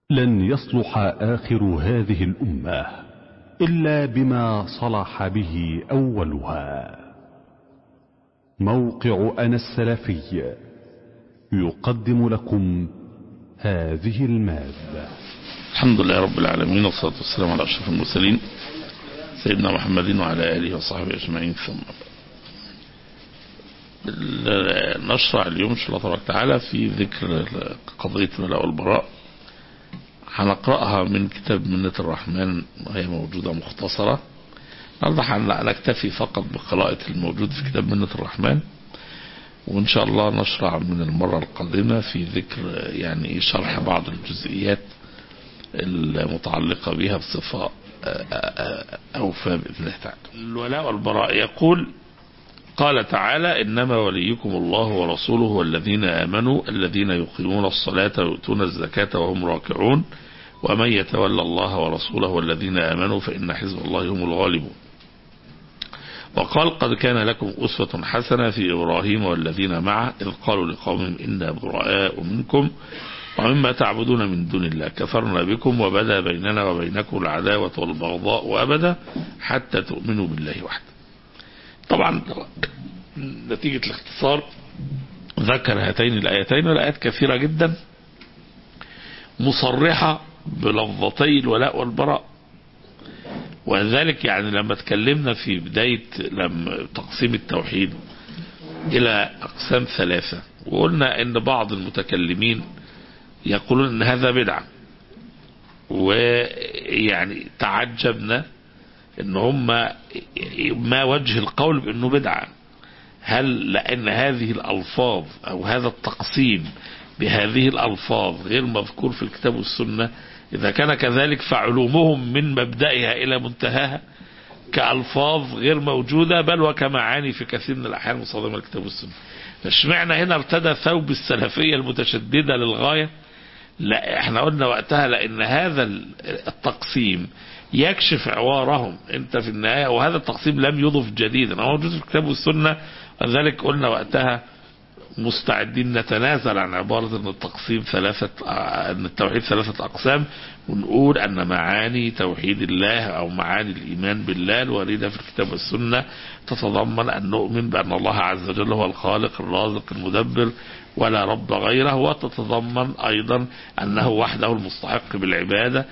لن يصلح آخر هذه الأمة إلا بما صلح به أولها موقع أنا السلفي يقدم لكم هذه المادة الحمد لله رب العالمين والصلاة والسلام على أشرف المرسلين سيدنا محمد وعلى آله وصحبه أجمعين ثم نشرع اليوم إن شاء الله تبارك وتعالى في ذكر قضية الولاء والبراء هنقرأها من كتاب منة الرحمن وهي موجودة مختصرة النهارده هنكتفي فقط بقراءة الموجود في كتاب منة الرحمن وإن شاء الله نشرع من المرة القادمة في ذكر يعني شرح بعض الجزئيات المتعلقة بها بصفة أوفى بإذن الله تعالى الولاء والبراء يقول قال تعالى إنما وليكم الله ورسوله والذين آمنوا الذين يقيمون الصلاة ويؤتون الزكاة وهم راكعون ومن يتولى الله ورسوله والذين آمنوا فإن حزب الله هم الغالبون وقال قد كان لكم أسوة حسنة في إبراهيم والذين معه إذ قالوا لقومهم إنا براء منكم ومما تعبدون من دون الله كفرنا بكم وبدا بيننا وبينكم العداوة والبغضاء أبدا حتى تؤمنوا بالله وحده طبعا نتيجة الاختصار ذكر هاتين الآيتين والآيات كثيرة جدا مصرحة بلفظتي الولاء والبراء ولذلك يعني لما تكلمنا في بداية لما تقسيم التوحيد إلى أقسام ثلاثة وقلنا أن بعض المتكلمين يقولون أن هذا بدعة ويعني تعجبنا ان هم ما وجه القول بانه بدعة هل لان هذه الالفاظ او هذا التقسيم بهذه الالفاظ غير مذكور في الكتاب والسنة اذا كان كذلك فعلومهم من مبدئها الى منتهاها كالفاظ غير موجودة بل وكمعاني في كثير من الاحيان مصادمة الكتاب والسنة فاشمعنى هنا ارتدى ثوب السلفية المتشددة للغاية لا احنا قلنا وقتها لان هذا التقسيم يكشف عوارهم انت في النهاية وهذا التقسيم لم يضف جديدا هو موجود في الكتاب والسنة ولذلك قلنا وقتها مستعدين نتنازل عن عبارة ان التقسيم ثلاثة ان التوحيد ثلاثة اقسام ونقول ان معاني توحيد الله او معاني الايمان بالله الواردة في الكتاب والسنة تتضمن ان نؤمن بان الله عز وجل هو الخالق الرازق المدبر ولا رب غيره وتتضمن ايضا انه وحده المستحق بالعبادة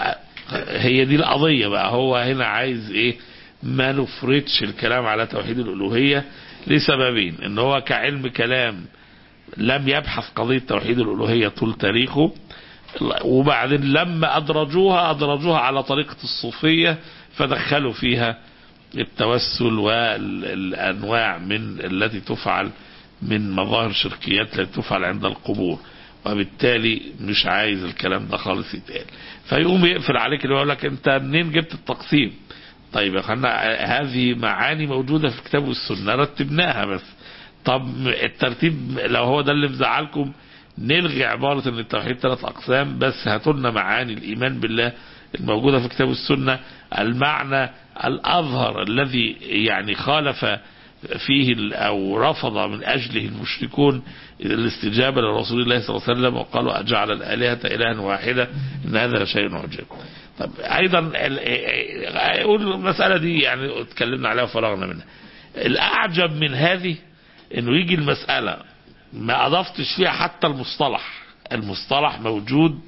هي دي القضية بقى هو هنا عايز ايه ما نفرطش الكلام على توحيد الالوهية لسببين ان هو كعلم كلام لم يبحث قضية توحيد الالوهية طول تاريخه وبعدين لما ادرجوها ادرجوها على طريقة الصوفية فدخلوا فيها التوسل والانواع من التي تفعل من مظاهر شركيات التي تفعل عند القبور وبالتالي مش عايز الكلام ده خالص يتقال فيقوم يقفل عليك اللي يقول لك انت منين جبت التقسيم طيب يا اخوانا هذه معاني موجودة في الكتاب والسنة رتبناها بس طب الترتيب لو هو ده اللي مزعلكم نلغي عبارة ان التوحيد ثلاث اقسام بس هاتوا لنا معاني الايمان بالله الموجودة في الكتاب والسنة المعنى الاظهر الذي يعني خالف فيه او رفض من اجله المشركون الاستجابة لرسول الله صلى الله عليه وسلم وقالوا اجعل الالهة الها واحدة ان هذا شيء عجيب طب ايضا اقول المسألة دي يعني اتكلمنا عليها وفرغنا منها الاعجب من هذه انه يجي المسألة ما اضفتش فيها حتى المصطلح المصطلح موجود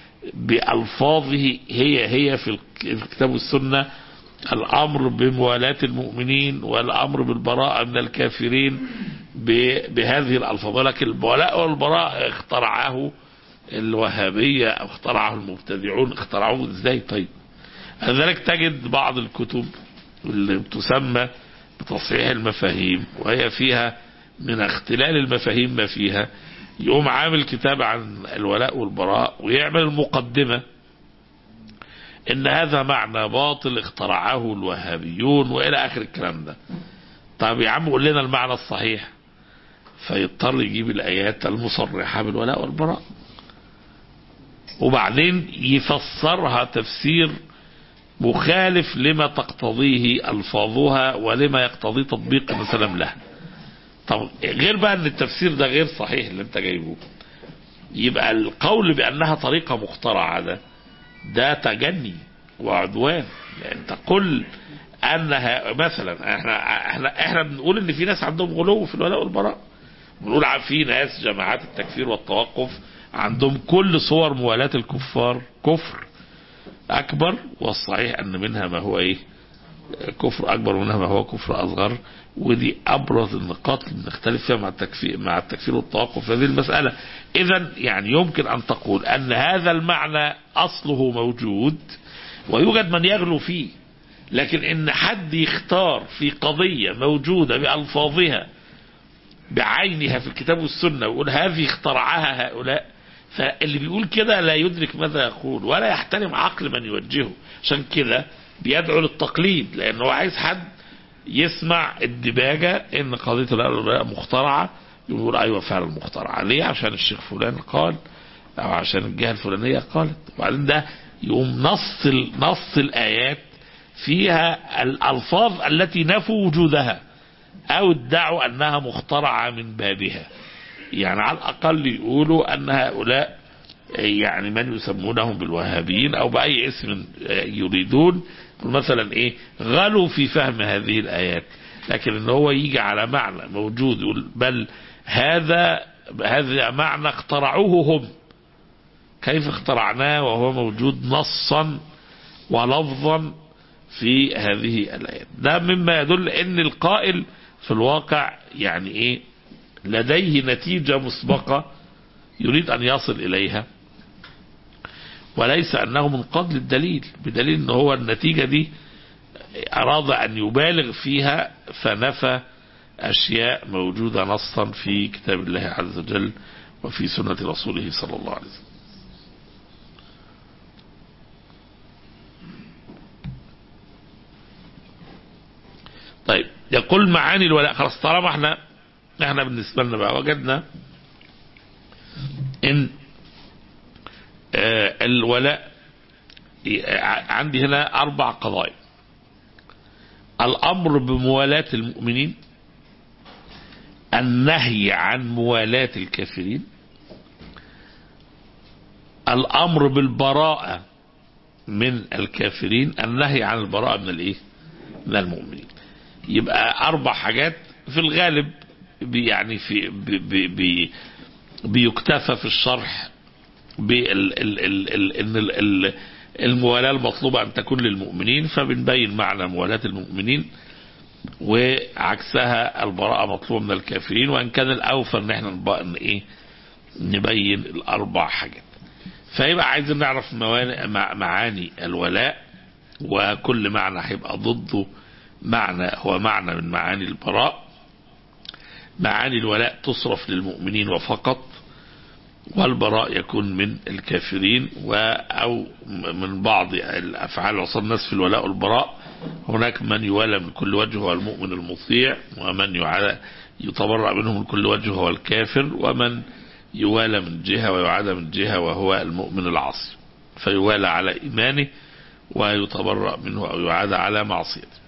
بألفاظه هي هي في الكتاب والسنة الأمر بموالاة المؤمنين والأمر بالبراءة من الكافرين بهذه الألفاظ ولكن الولاء والبراء اخترعه الوهابية أو اخترعه المبتدعون اخترعوه ازاي طيب لذلك تجد بعض الكتب اللي تسمى بتصحيح المفاهيم وهي فيها من اختلال المفاهيم ما فيها يقوم عامل كتاب عن الولاء والبراء ويعمل المقدمة ان هذا معنى باطل اخترعه الوهابيون والى اخر الكلام ده طب يا عم قول لنا المعنى الصحيح فيضطر يجيب الايات المصرحة بالولاء والبراء وبعدين يفسرها تفسير مخالف لما تقتضيه الفاظها ولما يقتضيه تطبيق مثلا لها طب غير بقى ان التفسير ده غير صحيح اللي انت جايبه يبقى القول بأنها طريقة مخترعة ده ده تجني وعدوان لأن تقول أنها مثلا احنا احنا احنا بنقول ان في ناس عندهم غلو في الولاء والبراء بنقول ع- في ناس جماعات التكفير والتوقف عندهم كل صور موالاة الكفار كفر أكبر والصحيح أن منها ما هو إيه كفر أكبر منها ما هو كفر أصغر ودي أبرز النقاط اللي بنختلف فيها مع التكفير مع التكفير والتوقف في هذه المسألة إذا يعني يمكن أن تقول أن هذا المعنى أصله موجود ويوجد من يغلو فيه لكن إن حد يختار في قضية موجودة بألفاظها بعينها في الكتاب والسنة ويقول هذه اخترعها هؤلاء فاللي بيقول كده لا يدرك ماذا يقول ولا يحترم عقل من يوجهه عشان كده بيدعو للتقليد لأنه هو عايز حد يسمع الدباجة ان قضية الولاء مخترعة يقول ايوه فعلا مخترعة ليه عشان الشيخ فلان قال او عشان الجهة الفلانية قالت وبعدين ده يقوم نص ال- نص الايات فيها الالفاظ التي نفوا وجودها او ادعوا انها مخترعة من بابها يعني على الاقل يقولوا ان هؤلاء يعني من يسمونهم بالوهابيين او باي اسم يريدون مثلا ايه غلوا في فهم هذه الايات لكن ان هو يجي على معنى موجود يقول بل هذا هذا معنى اخترعوه هم كيف اخترعناه وهو موجود نصا ولفظا في هذه الايات ده مما يدل ان القائل في الواقع يعني ايه لديه نتيجة مسبقة يريد ان يصل اليها وليس انه منقاد للدليل بدليل ان هو النتيجة دي اراد ان يبالغ فيها فنفى اشياء موجودة نصا في كتاب الله عز وجل وفي سنة رسوله صلى الله عليه وسلم طيب يقول معاني الولاء خلاص طالما احنا احنا بالنسبة لنا بقى وجدنا ان آه الولاء عندي هنا اربع قضايا الامر بموالاة المؤمنين النهي عن موالاة الكافرين الامر بالبراءة من الكافرين النهي عن البراءة من الايه من المؤمنين يبقى اربع حاجات في الغالب بي يعني في بي بي بي بيكتفى في الشرح بال ال ال ال ان ال ال الموالاة المطلوبة أن تكون للمؤمنين فبنبين معنى موالاة المؤمنين وعكسها البراءة مطلوبة من الكافرين وإن كان الأوفى إن احنا نبقى إن إيه نبين الأربع حاجات فيبقى عايزين نعرف موانئ مع معاني الولاء وكل معنى هيبقى ضده معنى هو معنى من معاني البراء معاني الولاء تصرف للمؤمنين وفقط والبراء يكون من الكافرين و أو من بعض الأفعال وصل الناس في الولاء والبراء هناك من يوالى من كل وجه هو المؤمن المطيع ومن يعادى يتبرأ منه من كل وجه هو الكافر ومن يوالى من جهة ويعادى من جهة وهو المؤمن العاصي فيوالى على إيمانه ويتبرأ منه أو يعادى على معصيته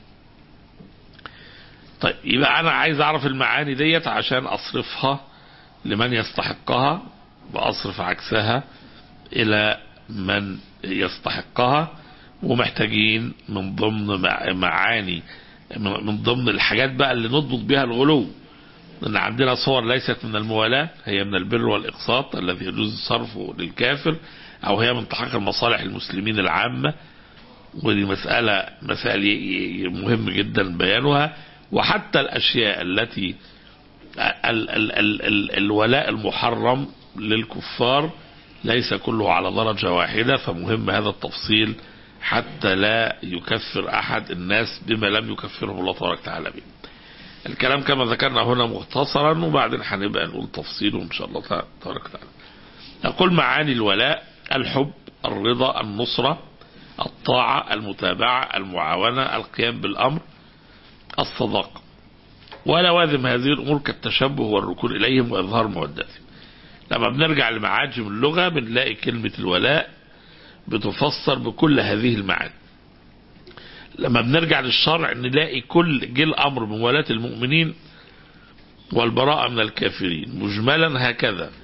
طيب يبقى أنا عايز أعرف المعاني ديت عشان أصرفها لمن يستحقها وأصرف عكسها إلى من يستحقها ومحتاجين من ضمن معاني من ضمن الحاجات بقى اللي نضبط بها الغلو ان عندنا صور ليست من الموالاة هي من البر والإقساط الذي يجوز صرفه للكافر أو هي من تحقيق المصالح المسلمين العامة ودي مسألة مسائل مهم جدا بيانها وحتى الأشياء التي ال ال ال ال الولاء المحرم للكفار ليس كله على درجة واحدة فمهم هذا التفصيل حتى لا يكفر أحد الناس بما لم يكفرهم الله تبارك وتعالى به الكلام كما ذكرنا هنا مختصرا وبعدين هنبقى نقول تفصيله إن شاء الله تبارك وتعالى نقول معاني الولاء الحب الرضا النصرة الطاعة المتابعة المعاونة القيام بالأمر الصداقة ولوازم هذه الأمور كالتشبه والركون إليهم وإظهار مودتهم لما بنرجع لمعاجم اللغة بنلاقي كلمة الولاء بتفسر بكل هذه المعاني لما بنرجع للشرع نلاقي كل جه الأمر بموالاة المؤمنين والبراءة من الكافرين مجملا هكذا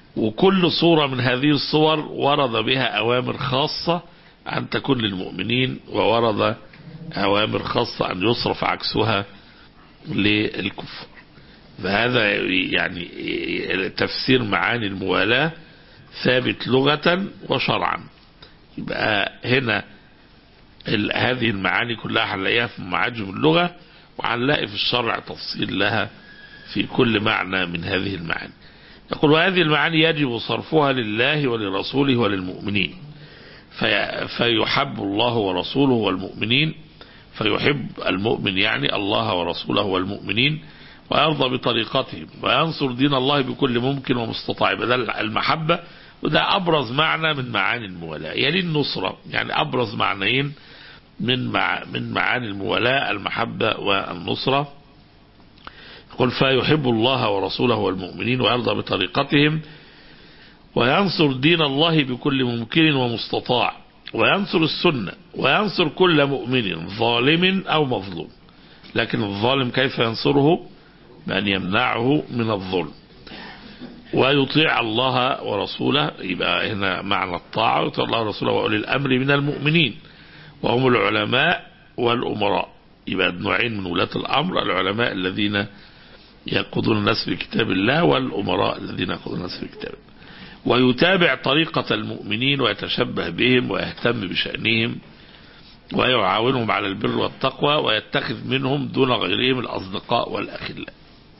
وكل صورة من هذه الصور ورد بها أوامر خاصة أن تكون للمؤمنين وورد أوامر خاصة أن يصرف عكسها للكفر فهذا يعني تفسير معاني الموالاة ثابت لغة وشرعا يبقى هنا ال- هذه المعاني كلها هنلاقيها في معاجم اللغة وهنلاقي في الشرع تفصيل لها في كل معنى من هذه المعاني يقول وهذه المعاني يجب صرفها لله ولرسوله وللمؤمنين في فيحب الله ورسوله والمؤمنين فيحب المؤمن يعني الله ورسوله والمؤمنين ويرضى بطريقتهم وينصر دين الله بكل ممكن ومستطاع يبقى ده المحبة وده أبرز معنى من معاني الموالاة يلي النصرة يعني أبرز معنيين من مع من معاني الموالاة المحبة والنصرة يقول فيحب الله ورسوله والمؤمنين ويرضى بطريقتهم وينصر دين الله بكل ممكن ومستطاع وينصر السنة وينصر كل مؤمن ظالم أو مظلوم لكن الظالم كيف ينصره بأن يمنعه من الظلم ويطيع الله ورسوله يبقى هنا معنى الطاعة يطيع الله ورسوله وأولي الأمر من المؤمنين وهم العلماء والأمراء يبقى نوعين من ولاة الأمر العلماء الذين يقودون الناس بكتاب الله والأمراء الذين يقودون الناس بكتاب الله ويتابع طريقة المؤمنين ويتشبه بهم ويهتم بشأنهم ويعاونهم على البر والتقوى ويتخذ منهم دون غيرهم الأصدقاء والأخلاء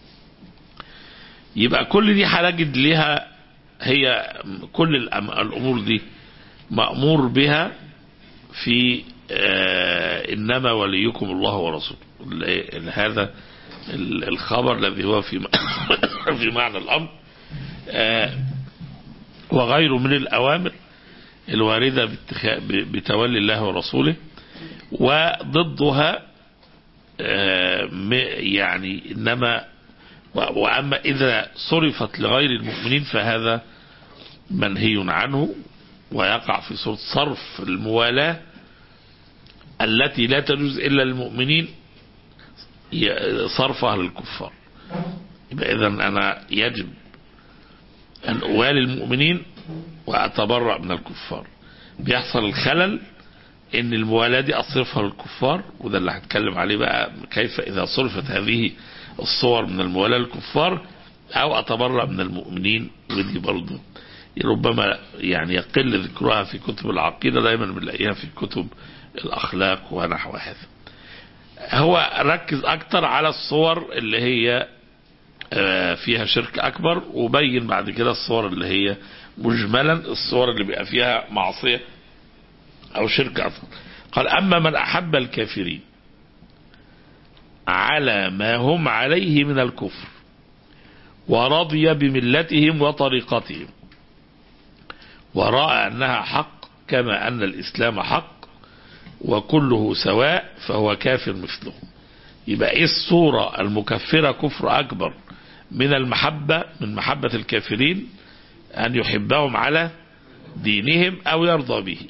يبقى كل دي هنجد لها هي كل الأم- الأمور دي مأمور بها في آه، إنما وليكم الله ورسوله ال- هذا ال- الخبر الذي هو في م- في معنى الأمر آه، وغيره من الأوامر الواردة باتخا- ب- بتولي الله ورسوله وضدها آه، م- يعني إنما و- وأما إذا صرفت لغير المؤمنين فهذا منهي عنه ويقع في صورة صرف الموالاة التي لا تجوز إلا للمؤمنين ي- صرفها للكفار يبقى إذا أنا يجب أن أوالي المؤمنين وأتبرأ من الكفار بيحصل الخلل ان الموالاة دي اصرفها للكفار وده اللي هتكلم عليه بقى كيف اذا صرفت هذه الصور من الموالاة للكفار او اتبرأ من المؤمنين ودي برضه ربما يعني يقل ذكرها في كتب العقيدة دايما بنلاقيها في كتب الاخلاق ونحو هذا هو ركز اكتر على الصور اللي هي آه، فيها شرك اكبر وبين بعد كده الصور اللي هي مجملا الصور اللي بيبقى فيها معصية أو شرك أصغر قال أما من أحب الكافرين على ما هم عليه من الكفر ورضي بملتهم وطريقتهم ورأى أنها حق كما أن الإسلام حق وكله سواء فهو كافر مثلهم يبقى إيه الصورة المكفرة كفر أكبر من المحبة من محبة الكافرين أن يحبهم على دينهم أو يرضى به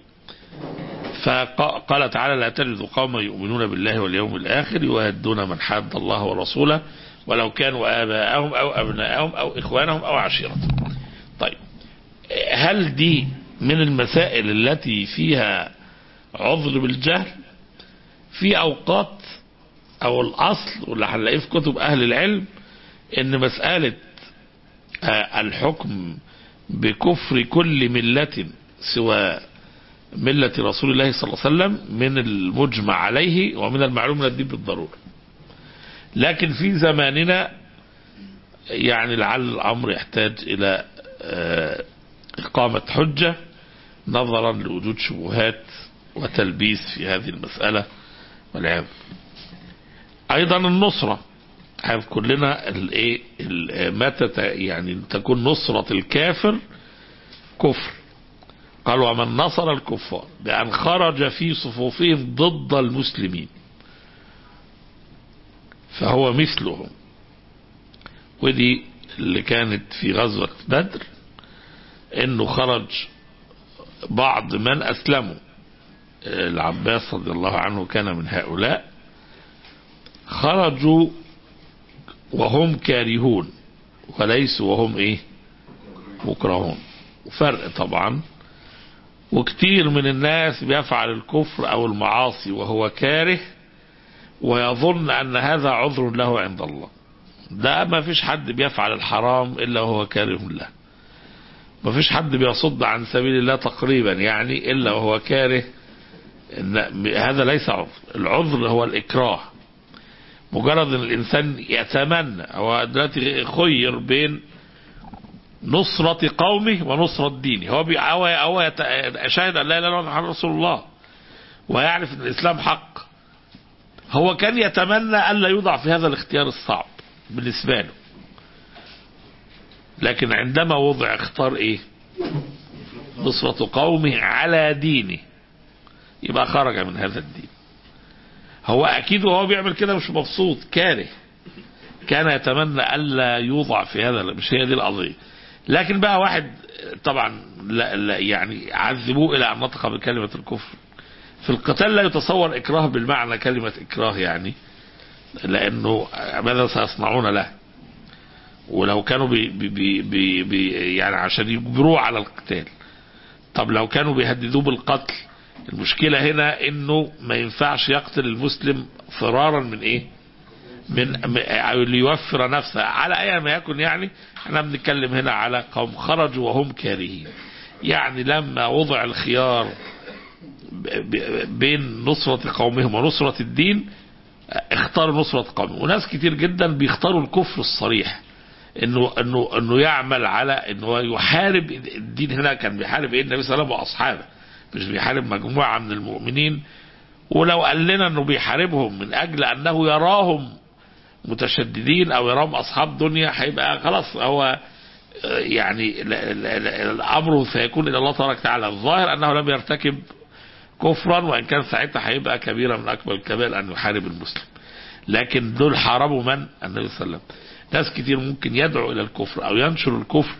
فقال تعالى لا تجد قوما يؤمنون بالله واليوم الآخر يوادون من حاد الله ورسوله ولو كانوا آباءهم أو أبناءهم أو إخوانهم أو عشيرتهم طيب هل دي من المسائل التي فيها عذر بالجهل في أوقات أو الأصل واللي هنلاقيه في كتب أهل العلم إن مسألة آه، الحكم بكفر كل ملة سوى ملة رسول الله صلى الله عليه وسلم من المجمع عليه ومن المعلوم من الدين بالضرورة لكن في زماننا يعني لعل الأمر يحتاج إلى آه، إقامة حجة نظرا لوجود شبهات وتلبيس في هذه المسألة والعياذ أيضا النصرة عارف كلنا الايه ال- متى ت- يعني تكون نصرة الكافر كفر قال ومن نصر الكفار بأن خرج في صفوفهم ضد المسلمين فهو مثلهم ودي اللي كانت في غزوة بدر انه خرج بعض من اسلموا العباس رضي الله عنه كان من هؤلاء خرجوا وهم كارهون وليسوا وهم ايه مكرهون فرق طبعا وكتير من الناس بيفعل الكفر او المعاصي وهو كاره ويظن ان هذا عذر له عند الله ده ما فيش حد بيفعل الحرام الا وهو كاره له ما فيش حد بيصد عن سبيل الله تقريبا يعني الا وهو كاره إن هذا ليس عذر العذر هو الإكراه مجرد أن الإنسان يتمنى هو دلوقتي خير بين نصرة قومه ونصرة دينه هو بي هو هو يت- شاهد أن لا إله إلا الله محمد رسول الله ويعرف أن الإسلام حق هو كان يتمنى ألا يوضع في هذا الاختيار الصعب بالنسبة له لكن عندما وضع اختار ايه نصرة قومه على دينه يبقى خرج من هذا الدين هو اكيد وهو بيعمل كده مش مبسوط كاره كان يتمنى الا يوضع في هذا مش هي دي القضيه لكن بقى واحد طبعا لا لا يعني عذبوه الى ان نطق بكلمه الكفر في القتال لا يتصور اكراه بالمعنى كلمه اكراه يعني لانه ماذا سيصنعون له ولو كانوا بي بي بي بي بي يعني عشان يجبروه على القتال طب لو كانوا بيهددوه بالقتل المشكلة هنا انه ما ينفعش يقتل المسلم فرارا من ايه من م- أو ليوفر نفسه على اي ما يكن يعني احنا بنتكلم هنا على قوم خرجوا وهم كارهين يعني لما وضع الخيار ب- ب- بين نصرة قومهم ونصرة الدين اختاروا نصرة قومهم وناس كتير جدا بيختاروا الكفر الصريح انه انه انه يعمل على انه يحارب الدين هنا كان بيحارب ايه النبي صلى الله عليه وسلم واصحابه مش بيحارب مجموعه من المؤمنين ولو قال لنا انه بيحاربهم من اجل انه يراهم متشددين او يراهم اصحاب دنيا هيبقى خلاص هو آه، يعني ال- ال- ال- الامر سيكون الى الله تبارك وتعالى الظاهر انه لم يرتكب كفرا وان كان ساعتها هيبقى كبيره من اكبر الكبائر ان يحارب المسلم لكن دول حاربوا من النبي صلى الله عليه وسلم ناس كتير ممكن يدعو الى الكفر او ينشر الكفر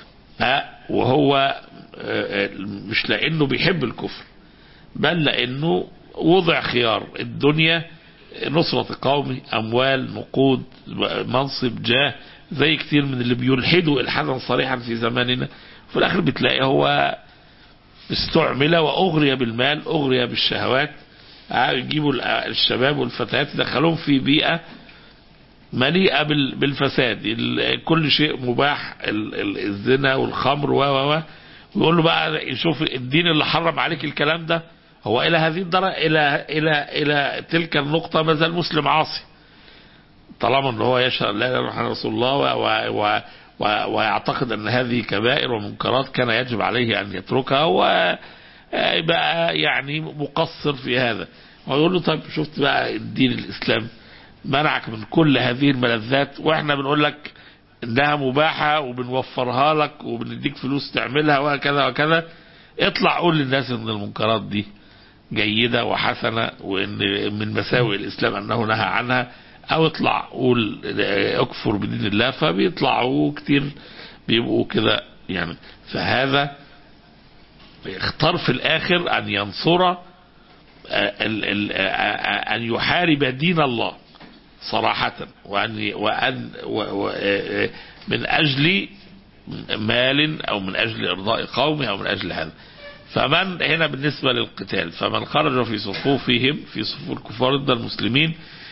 ها وهو آه، آه، مش لانه بيحب الكفر بل لانه وضع خيار الدنيا نصرة قومي اموال نقود منصب جاه زي كتير من اللي بيلحدوا الحادا صريحا في زماننا في الاخر بتلاقي هو استعمل واغري بالمال اغري بالشهوات ها، يجيبوا ال- الشباب والفتيات يدخلوهم في بيئه مليئه بال- بالفساد ال- كل شيء مباح ال- ال- الزنا والخمر و و و ويقول له بقى شوف الدين اللي حرم عليك الكلام ده هو الى هذه الدرجه الى الى الى تلك النقطه ما زال مسلم عاصي طالما ان هو يشهد لا اله الا الله رسول الله و و و و ويعتقد ان هذه كبائر ومنكرات كان يجب عليه ان يتركها ويبقى يعني مقصر في هذا ويقول له طيب شفت بقى الدين الاسلام منعك من كل هذه الملذات واحنا بنقول لك انها مباحه وبنوفرها لك وبنديك فلوس تعملها وهكذا وكذا اطلع قول للناس ان المنكرات دي جيده وحسنه وان من مساوئ الاسلام انه نهى عنها او اطلع قول اه، اكفر بدين الله فبيطلعوا كتير بيبقوا كده يعني فهذا اختار في الاخر ان ينصر اه، ال- ال- اه، اه، ان يحارب دين الله صراحة وأن وأن و و آه، من أجل مال أو من أجل إرضاء قومه أو من أجل هذا فمن هنا بالنسبة للقتال فمن خرج في صفوفهم في صفوف الكفار ضد المسلمين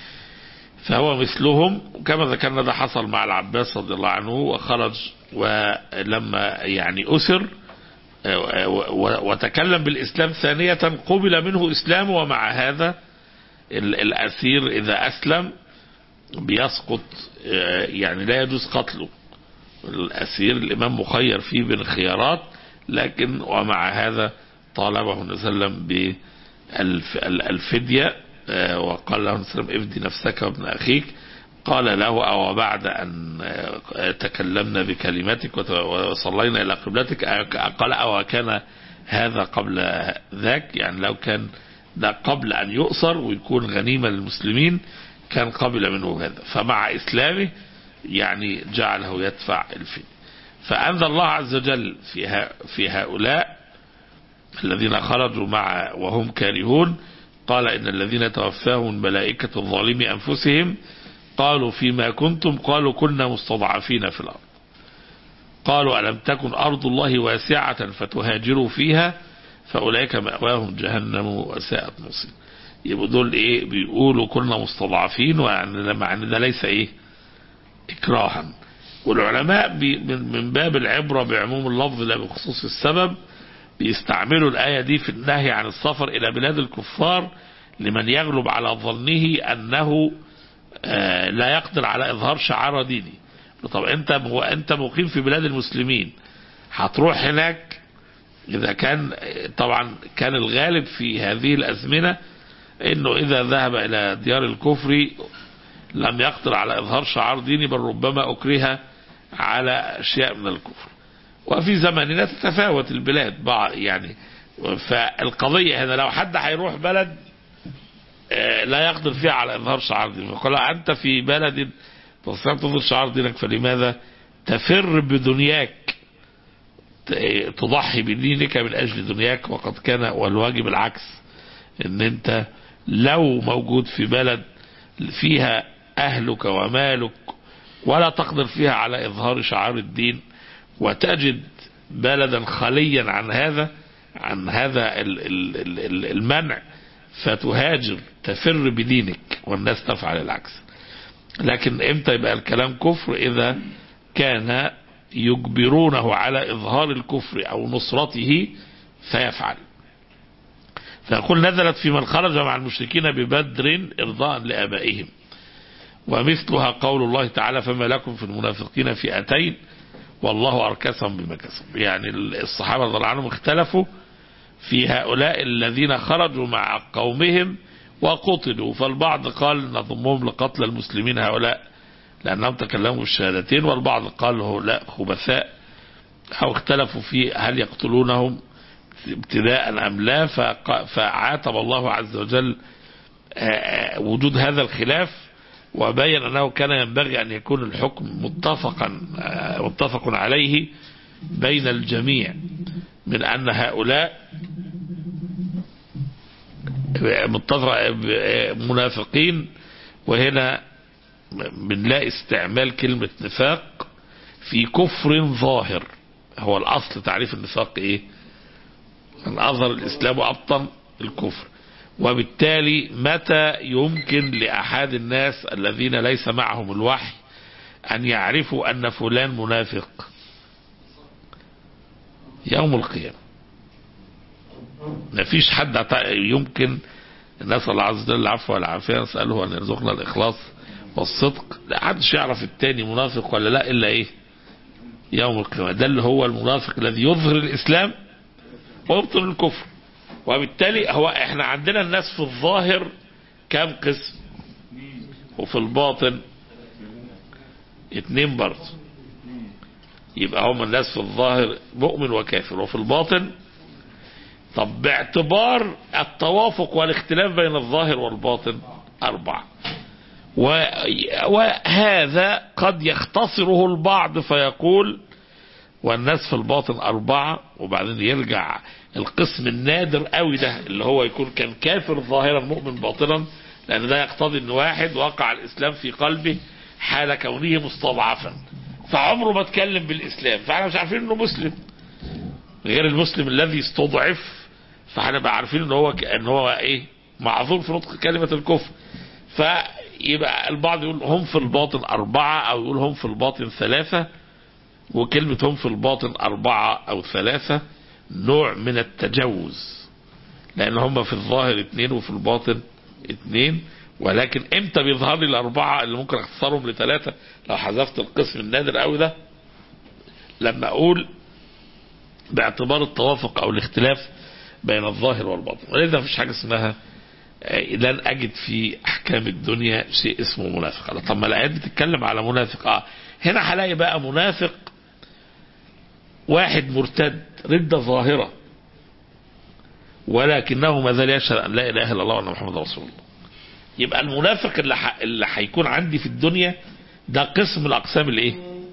فهو مثلهم كما ذكرنا ده حصل مع العباس رضي الله عنه وخرج ولما يعني أسر آه، و- و- وتكلم بالإسلام ثانية قبل منه إسلامه ومع هذا ال- الأسير إذا أسلم بيسقط آه، يعني لا يجوز قتله الأسير الإمام مخير فيه بين الخيارات لكن ومع هذا طالبه النبي صلى الله عليه وسلم بالفدية آه، وقال له النبي صلى الله عليه وسلم افدي نفسك وابن أخيك قال له أو بعد أن آه، تكلمنا بكلمتك وت- وصلينا إلى قبلتك آه، قال أو كان هذا قبل ذاك يعني لو كان ده قبل أن يؤسر ويكون غنيمة للمسلمين كان قبل منه هذا فمع إسلامه يعني جعله يدفع الفدية فأنزل الله عز وجل في, ها في هؤلاء الذين خرجوا مع وهم كارهون قال إن الذين توفاهم الملائكة الظالمي أنفسهم قالوا فيما كنتم قالوا كنا مستضعفين في الأرض قالوا ألم تكن أرض الله واسعة فتهاجروا فيها فأولئك مأواهم جهنم وساءت مصير يبقوا دول ايه بيقولوا كنا مستضعفين ويعني مع ان ده ليس ايه اكراها والعلماء بي من من باب العبرة بعموم اللفظ لا بخصوص السبب بيستعملوا الآية دي في النهي عن السفر إلى بلاد الكفار لمن يغلب على ظنه أنه آه لا يقدر على إظهار شعار ديني طب أنت هو أنت مقيم في بلاد المسلمين هتروح هناك إذا كان طبعا كان الغالب في هذه الأزمنة انه اذا ذهب الى ديار الكفر لم يقدر على اظهار شعار ديني بل ربما اكره على اشياء من الكفر وفي زماننا تتفاوت البلاد بعض يعني فالقضية هنا لو حد هيروح بلد لا يقدر فيها على اظهار شعار ديني يقول انت في بلد تستطيع تظهر شعار دينك فلماذا تفر بدنياك تضحي بدينك من اجل دنياك وقد كان والواجب العكس ان انت لو موجود في بلد فيها أهلك ومالك ولا تقدر فيها على إظهار شعار الدين وتجد بلدا خاليا عن هذا عن هذا المنع فتهاجر تفر بدينك والناس تفعل العكس لكن امتى يبقى الكلام كفر إذا كان يجبرونه على إظهار الكفر أو نصرته فيفعل فيقول نزلت في من خرج مع المشركين ببدر إرضاء لآبائهم ومثلها قول الله تعالى فما لكم في المنافقين فئتين والله أركسهم بما كسبوا يعني الصحابة رضي الله عنهم اختلفوا في هؤلاء الذين خرجوا مع قومهم وقتلوا فالبعض قال نضمهم لقتل المسلمين هؤلاء لأنهم تكلموا بالشهادتين والبعض قال هؤلاء خبثاء أو اختلفوا في هل يقتلونهم ابتداء أم لا فعاتب الله عز وجل وجود هذا الخلاف وبين أنه كان ينبغي أن يكون الحكم متفقا متفق عليه بين الجميع من أن هؤلاء متفق منافقين وهنا بنلاقي استعمال كلمة نفاق في كفر ظاهر هو الأصل تعريف النفاق إيه أن أظهر الإسلام وأبطن الكفر وبالتالي متى يمكن لأحد الناس الذين ليس معهم الوحي أن يعرفوا أن فلان منافق يوم القيامة ما فيش حد يمكن نسأل الله عز وجل العفو والعافية نسأله أن يرزقنا الإخلاص والصدق لا حدش يعرف التاني منافق ولا لا إلا إيه يوم القيامة ده اللي هو المنافق الذي يظهر الإسلام ويبطل الكفر وبالتالي هو احنا عندنا الناس في الظاهر كام قسم وفي الباطن اتنين برضه يبقى هم الناس في الظاهر مؤمن وكافر وفي الباطن طب باعتبار التوافق والاختلاف بين الظاهر والباطن أربعة وهذا قد يختصره البعض فيقول والناس في الباطن أربعة وبعدين يرجع القسم النادر قوي ده اللي هو يكون كان كافر ظاهرا مؤمن باطنا لأن ده يقتضي أن واحد وقع الإسلام في قلبه حال كونه مستضعفا فعمره ما اتكلم بالإسلام فاحنا مش عارفين أنه مسلم غير المسلم الذي استضعف فهنبقى عارفين ان هو ان هو ايه معذور في نطق كلمة الكفر فيبقى البعض يقول هم في الباطن أربعة أو يقول هم في الباطن ثلاثة وكلمة هم في الباطن أربعة أو ثلاثة نوع من التجوز لأن هم في الظاهر اثنين وفي الباطن اثنين ولكن امتى بيظهر لي الأربعة اللي ممكن اختصرهم لثلاثة لو حذفت القسم النادر قوي ده لما أقول باعتبار التوافق أو الاختلاف بين الظاهر والباطن ولذا مفيش حاجة اسمها لن أجد في أحكام الدنيا شيء اسمه منافق طب ما الآيات بتتكلم على منافق آه هنا هلاقي بقى منافق واحد مرتد ردة ظاهرة ولكنه ما زال يشهد أن لا إله إلا الله وأن محمد رسول الله يبقى المنافق اللي ح... اللي هيكون عندي في الدنيا ده قسم الأقسام الإيه؟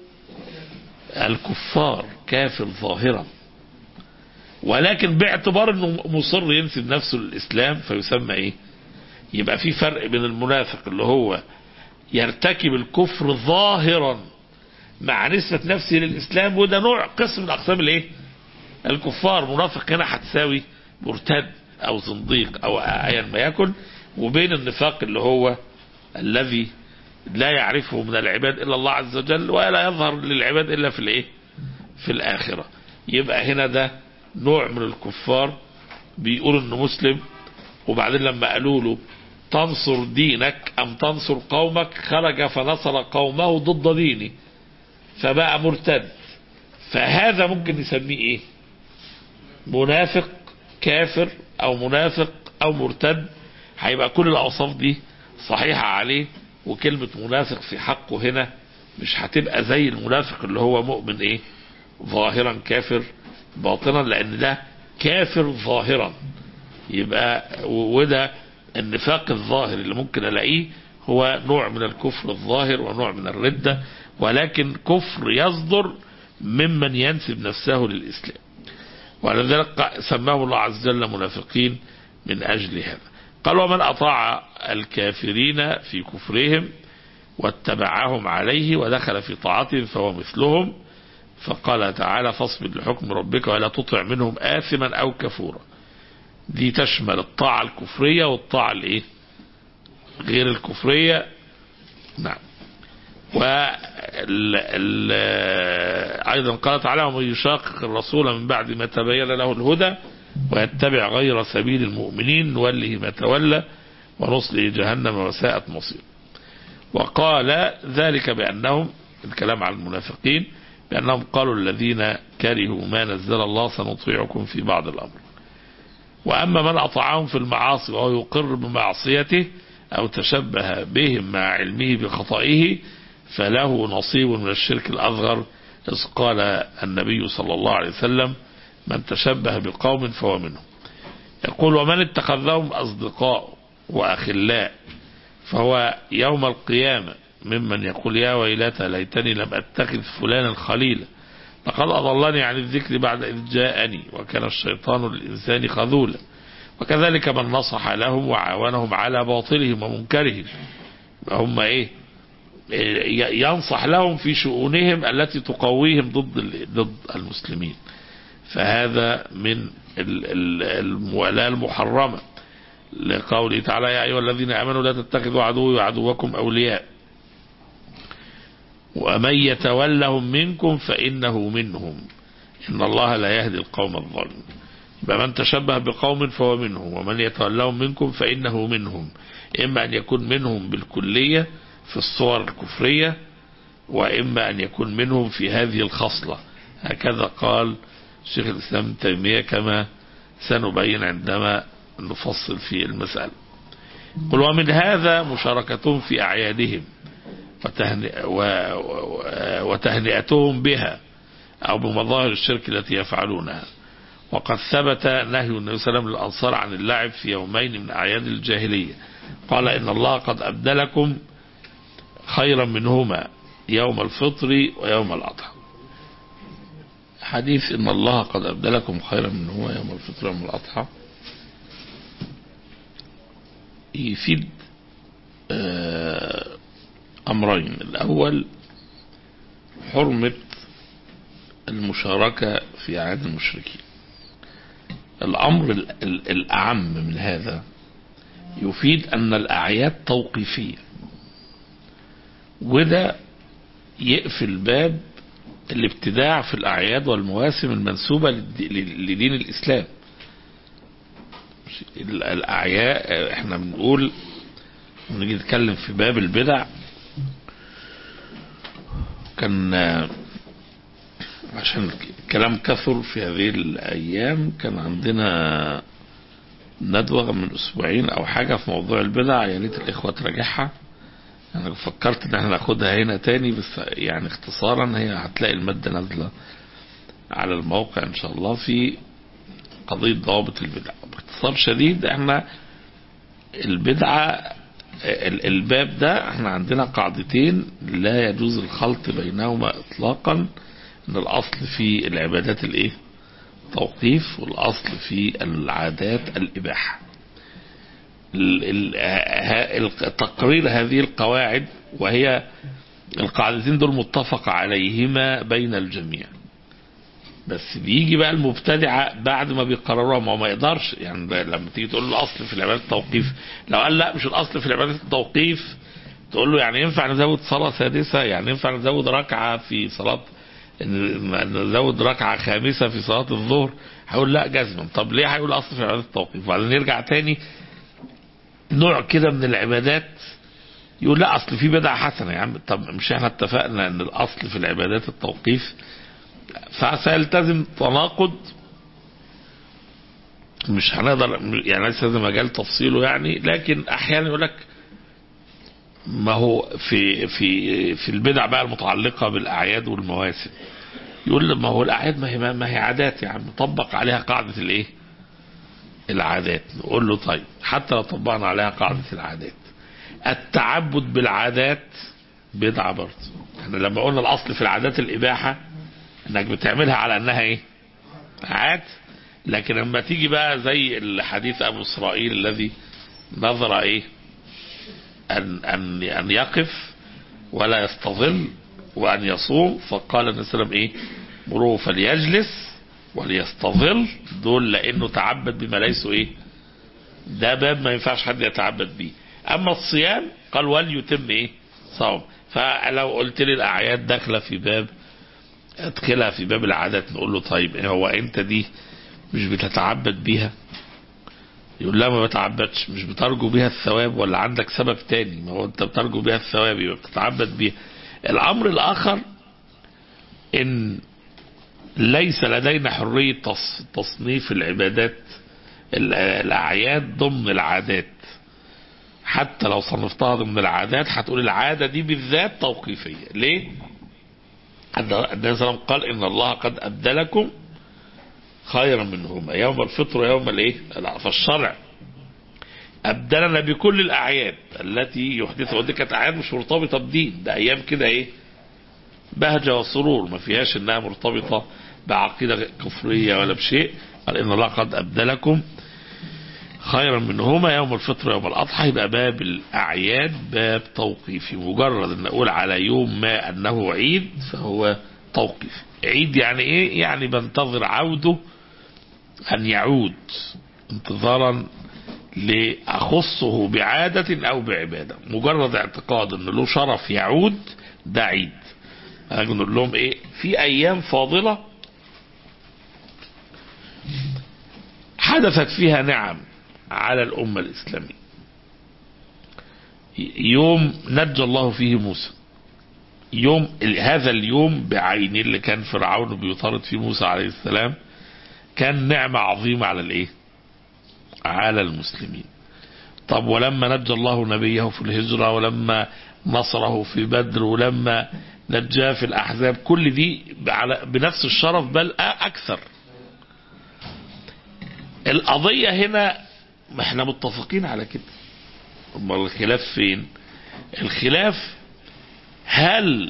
الكفار كافر ظاهرا ولكن باعتبار انه مصر ينسب نفسه للاسلام فيسمى ايه يبقى في فرق بين المنافق اللي هو يرتكب الكفر ظاهرا مع نسبة نفسه للإسلام وده نوع قسم من أقسام الإيه؟ الكفار منافق هنا هتساوي مرتد أو زنديق أو أيا ما يكن وبين النفاق اللي هو الذي لا يعرفه من العباد إلا الله عز وجل ولا يظهر للعباد إلا في الإيه؟ في الآخرة يبقى هنا ده نوع من الكفار بيقول إنه مسلم وبعدين لما قالوا له تنصر دينك أم تنصر قومك خرج فنصر قومه ضد دينه فبقى مرتد فهذا ممكن نسميه ايه منافق كافر او منافق او مرتد هيبقى كل الاوصاف دي صحيحة عليه وكلمة منافق في حقه هنا مش هتبقى زي المنافق اللي هو مؤمن ايه ظاهرا كافر باطنا لان ده كافر ظاهرا يبقى وده النفاق الظاهر اللي ممكن الاقيه هو نوع من الكفر الظاهر ونوع من الردة ولكن كفر يصدر ممن ينسب نفسه للإسلام ولذلك سماه الله عز وجل منافقين من أجل هذا قال ومن أطاع الكافرين في كفرهم واتبعهم عليه ودخل في طاعتهم فهو مثلهم فقال تعالى فاصبر لحكم ربك ولا تطع منهم آثما أو كفورا دي تشمل الطاعة الكفرية والطاعة الايه غير الكفرية نعم وال ال أيضا قال تعالى ومن يشاقق الرسول من بعد ما تبين له الهدى ويتبع غير سبيل المؤمنين نوله ما تولى ونصله جهنم وساءت مصير وقال ذلك بأنهم الكلام على المنافقين بأنهم قالوا الذين كرهوا ما نزل الله سنطيعكم في بعض الأمر وأما من أطاعهم في المعاصي وهو يقر بمعصيته أو تشبه بهم مع علمه بخطئه فله نصيب من الشرك الأصغر إذ قال النبي صلى الله عليه وسلم من تشبه بقوم فهو منهم يقول ومن اتخذهم أصدقاء وأخلاء فهو يوم القيامة ممن يقول يا ويلتى ليتني لم أتخذ فلانا خليلا لقد أضلني عن الذكر بعد إذ جاءني وكان الشيطان للإنسان خذولا وكذلك من نصح لهم وعاونهم على باطلهم ومنكرهم هم إيه ينصح لهم في شؤونهم التي تقويهم ضد ضد المسلمين فهذا من الموالاة المحرمة لقوله تعالى يا أيها الذين آمنوا لا تتخذوا عدوي وعدوكم أولياء ومن يتولهم منكم فإنه منهم إن الله لا يهدي القوم الظالمين من تشبه بقوم فهو منهم ومن يتولهم منكم فإنه منهم إما أن يكون منهم بالكلية في الصور الكفرية وإما أن يكون منهم في هذه الخصلة هكذا قال شيخ الإسلام ابن تيمية كما سنبين عندما نفصل في المسألة قل ومن هذا مشاركتهم في أعيادهم وتهنئتهم بها أو بمظاهر الشرك التي يفعلونها وقد ثبت نهي النبي صلى الله عليه وسلم للأنصار عن اللعب في يومين من أعياد الجاهلية قال إن الله قد أبدلكم خيرا منهما يوم الفطر ويوم الأضحى حديث إن الله قد أبدلكم خيرا منهما يوم الفطر ويوم الأضحى يفيد أمرين الأول حرمة المشاركة في أعياد المشركين الأمر الأعم من هذا يفيد أن الأعياد توقيفية وده يقفل باب الابتداع في الأعياد والمواسم المنسوبة لدين الإسلام الأعياد احنا بنقول نيجي نتكلم في باب البدع كان عشان الكلام كثر في هذه الأيام كان عندنا ندوة من أسبوعين أو حاجة في موضوع البدع يا ريت الإخوة تراجعها أنا فكرت إن احنا ناخدها هنا تاني بس يعني اختصارا هي هتلاقي المادة نازلة على الموقع إن شاء الله في قضية ضوابط البدع باختصار شديد احنا البدعة الباب ده احنا عندنا قاعدتين لا يجوز الخلط بينهما اطلاقا ان الاصل في العبادات الايه توقيف والاصل في العادات الاباحه تقرير هذه القواعد وهي القاعدتين دول متفق عليهما بين الجميع بس بيجي بقى المبتدعة بعد ما بيقرروها ما هو ما يقدرش يعني ده لما تيجي تقول له الأصل في العبادة التوقيف لو قال لا مش الأصل في العبادة التوقيف تقول له يعني ينفع نزود صلاة سادسة يعني ينفع نزود ركعة في صلاة نزود ركعة خامسة في صلاة الظهر هيقول لا جزما طب ليه هيقول أصل في العبادة التوقيف وبعدين يرجع تاني نوع كده من العبادات يقول لا اصل في بدعه حسنه يا عم طب مش احنا اتفقنا ان الاصل في العبادات التوقيف فسيلتزم تناقض مش هنقدر يعني ليس هذا مجال تفصيله يعني لكن احيانا يقول لك ما هو في في في البدع بقى المتعلقه بالاعياد والمواسم يقول ما هو الاعياد ما هي ما هي عادات يا عم طبق عليها قاعده الايه؟ العادات نقول له طيب حتى لو طبقنا عليها قاعده العادات التعبد بالعادات بدعة برضه احنا لما قلنا الاصل في العادات الاباحة انك بتعملها على انها ايه عاد لكن لما تيجي بقى زي الحديث ابو اسرائيل الذي نظر ايه ان ان ان يقف ولا يستظل وان يصوم فقال النبي صلى الله عليه وسلم ايه مروه فليجلس وليستظل دول لانه تعبد بما ليسوا ايه ده باب ما ينفعش حد يتعبد بيه اما الصيام قال وليتم ايه صوم فلو قلت لي الاعياد داخله في باب ادخلها في باب العادات نقول له طيب إيه هو انت دي مش بتتعبد بيها يقول لا ما بتعبدش مش بترجو بيها الثواب ولا عندك سبب تاني ما هو انت بترجو بيها الثواب يبقى بتتعبد بيها الامر الاخر ان ليس لدينا حرية تصنيف العبادات الاعياد ضمن العادات حتى لو صنفتها ضمن العادات هتقول العادة دي بالذات توقيفية ليه النبي صلى الله عليه وسلم قال ان الله قد ابدلكم خيرا منهما يوم الفطر ويوم الايه فالشرع ابدلنا بكل الاعياد التي يحدثها ودي كانت اعياد مش مرتبطه بدين ده ايام كده ايه بهجه وسرور ما فيهاش انها مرتبطه بعقيده كفريه ولا بشيء قال ان الله قد ابدلكم خيرا منهما يوم الفطر ويوم الأضحى يبقى باب الأعياد باب توقيفي مجرد أن أقول على يوم ما أنه عيد فهو توقيفي عيد يعني إيه يعني بنتظر عوده أن يعود انتظارا لأخصه بعادة أو بعبادة مجرد اعتقاد أن له شرف يعود ده عيد نقول لهم إيه في أيام فاضلة حدثت فيها نعم على الأمة الإسلامية يوم نجى الله فيه موسى يوم هذا اليوم بعينه اللي كان فرعون بيطارد فيه موسى عليه السلام كان نعمة عظيمة على الايه على المسلمين طب ولما نجى الله نبيه في الهجرة ولما نصره في بدر ولما نجاه في الأحزاب كل دي على بنفس الشرف بل أكثر القضية هنا ما احنا متفقين على كده امال الخلاف فين الخلاف هل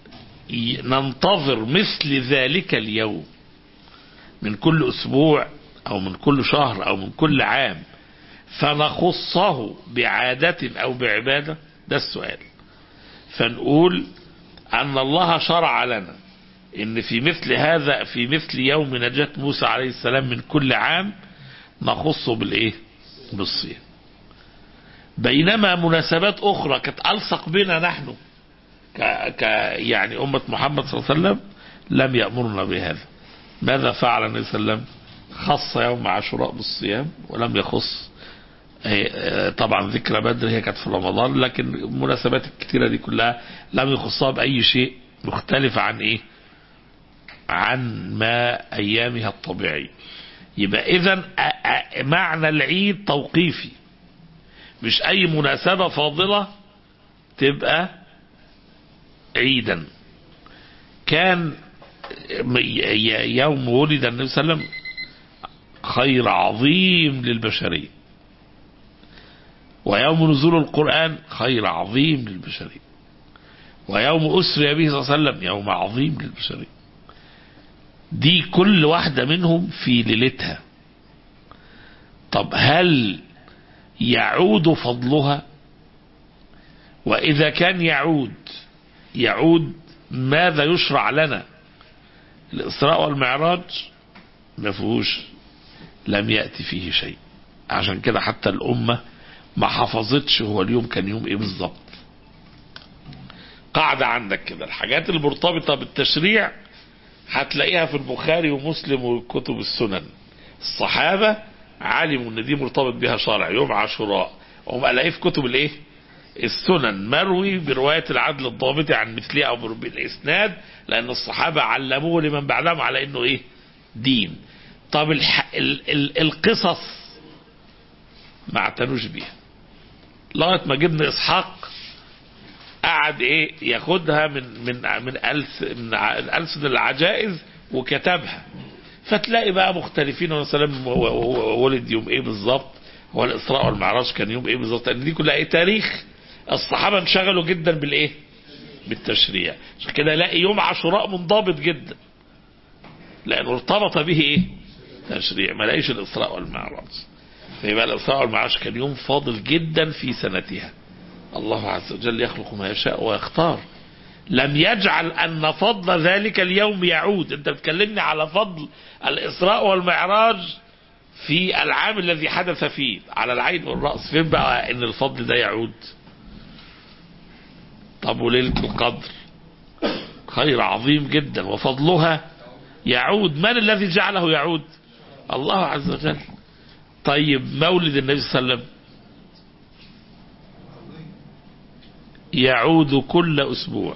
ننتظر مثل ذلك اليوم من كل اسبوع او من كل شهر او من كل عام فنخصه بعادة او بعبادة ده السؤال فنقول ان الله شرع لنا ان في مثل هذا في مثل يوم نجاة موسى عليه السلام من كل عام نخصه بالايه بالصيام بينما مناسبات اخرى كانت الصق بنا نحن ك... ك... يعني امه محمد صلى الله عليه وسلم لم يامرنا بهذا ماذا فعل النبي صلى الله عليه وسلم خص يوم عاشوراء بالصيام ولم يخص طبعا ذكرى بدر هي كانت في رمضان لكن المناسبات الكثيره دي كلها لم يخصها باي شيء مختلف عن ايه عن ما ايامها الطبيعيه يبقى اذا معنى العيد توقيفي مش اي مناسبة فاضلة تبقى عيدا كان يوم ولد النبي صلى الله عليه وسلم خير عظيم للبشرية ويوم نزول القرآن خير عظيم للبشرية ويوم أسري به صلى الله عليه وسلم يوم عظيم للبشرية دي كل واحدة منهم في ليلتها طب هل يعود فضلها وإذا كان يعود يعود ماذا يشرع لنا الإسراء والمعراج ما فيهوش لم يأتي فيه شيء عشان كده حتى الأمة ما حفظتش هو اليوم كان يوم ايه بالظبط قاعدة عندك كده الحاجات المرتبطة بالتشريع هتلاقيها في البخاري ومسلم وكتب السنن الصحابة علموا ان دي مرتبط بها شرع يوم عاشوراء هم الاقيه في كتب الايه السنن مروي برواية العدل الضابط عن مثله او بالاسناد لان الصحابة علموه لمن بعدهم على انه ايه دين طب الح... ال... ال... القصص ما اعتنوش بيها لغايه ما جبنا اسحاق قعد ايه ياخدها من من من ألس من الألسن العجائز وكتبها فتلاقي بقى مختلفين وسلام ولد يوم ايه بالظبط هو الاسراء والمعراج كان يوم ايه بالظبط لان دي كلها ايه تاريخ الصحابه انشغلوا جدا بالايه بالتشريع عشان كده الاقي يوم عاشوراء منضبط جدا لانه ارتبط به ايه تشريع ما لاقيش الاسراء والمعراج فيبقى الاسراء والمعراج كان يوم فاضل جدا في سنتها الله عز وجل يخلق ما يشاء ويختار لم يجعل أن فضل ذلك اليوم يعود أنت بتكلمني على فضل الإسراء والمعراج في العام الذي حدث فيه على العين والرأس فين بقى أن الفضل ده يعود طب وليلة القدر خير عظيم جدا وفضلها يعود من الذي جعله يعود الله عز وجل طيب مولد النبي صلى الله عليه وسلم يعود كل أسبوع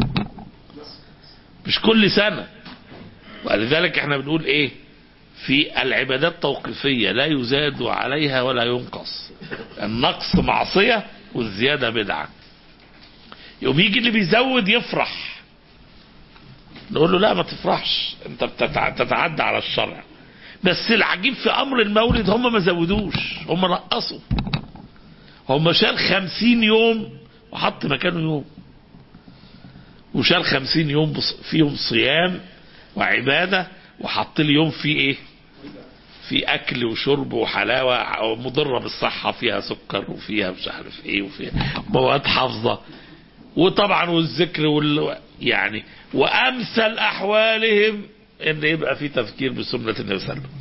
مش كل سنة ولذلك احنا بنقول ايه في العبادات توقيفية لا يزاد عليها ولا ينقص النقص معصية والزيادة بدعة يوم يجي اللي بيزود يفرح نقول له لا ما تفرحش انت بتتعدى على الشرع بس العجيب في امر المولد هم ما زودوش هم نقصوا هم شال خمسين يوم وحط مكانه يوم وشال خمسين يوم فيهم صيام وعبادة وحط لي يوم فيه ايه في اكل وشرب وحلاوة مضرة بالصحة فيها سكر وفيها مش عارف ايه وفيها مواد حافظة وطبعا والذكر وال يعني وامثل احوالهم ان يبقى في تفكير بسنة النبي صلى الله عليه وسلم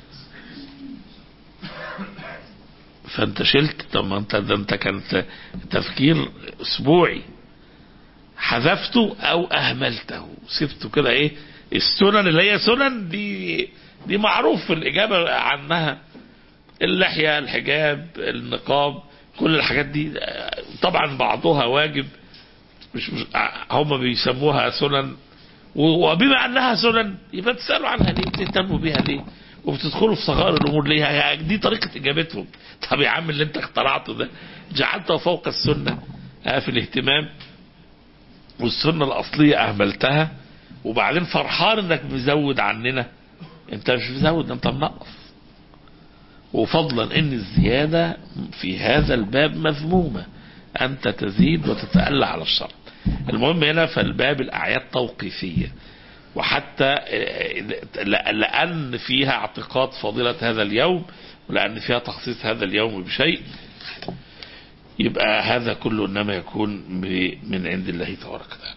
فانت شلت طب ما انت ده انت كان تفكير اسبوعي حذفته او اهملته سبته كده ايه السنن اللي هي سنن دي دي معروف في الاجابه عنها اللحيه الحجاب النقاب كل الحاجات دي طبعا بعضها واجب مش, مش هم بيسموها سنن وبما انها سنن يبقى تسالوا عنها ليه بتهتموا بيها ليه وبتدخلوا في صغائر الامور ليه دي طريقه اجابتهم طب يا عم اللي انت اخترعته ده جعلته فوق السنه في الاهتمام والسنه الاصليه اهملتها وبعدين فرحان انك مزود عننا انت مش مزود انت منقص وفضلا ان الزياده في هذا الباب مذمومه انت تزيد وتتألى على الشرط المهم هنا فالباب الاعياد توقيفيه وحتى لأن فيها اعتقاد فضيلة هذا اليوم ولأن فيها تخصيص هذا اليوم بشيء يبقى هذا كله إنما يكون من عند الله تبارك وتعالى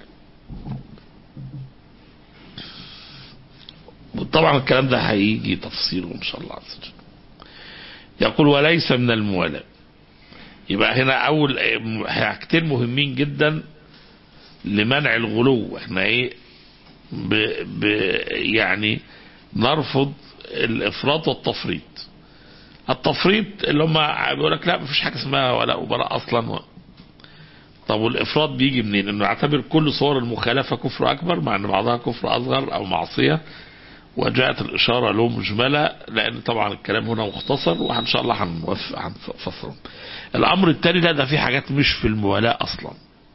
طبعا الكلام ده هيجي تفصيله إن شاء الله عز وجل يقول وليس من الموالاة يبقى هنا أول حاجتين مهمين جدا لمنع الغلو احنا ايه ب ب يعني نرفض الافراط والتفريط التفريط اللي هم بيقول لك لا مفيش حاجه اسمها ولاء وبراء اصلا و... طب والافراط بيجي منين؟ انه يعتبر كل صور المخالفه كفر اكبر مع ان بعضها كفر اصغر او معصيه وجاءت الاشاره له مجمله لان طبعا الكلام هنا مختصر وان شاء الله هنوفق هنفصله. الامر الثاني لا ده في حاجات مش في الموالاه اصلا.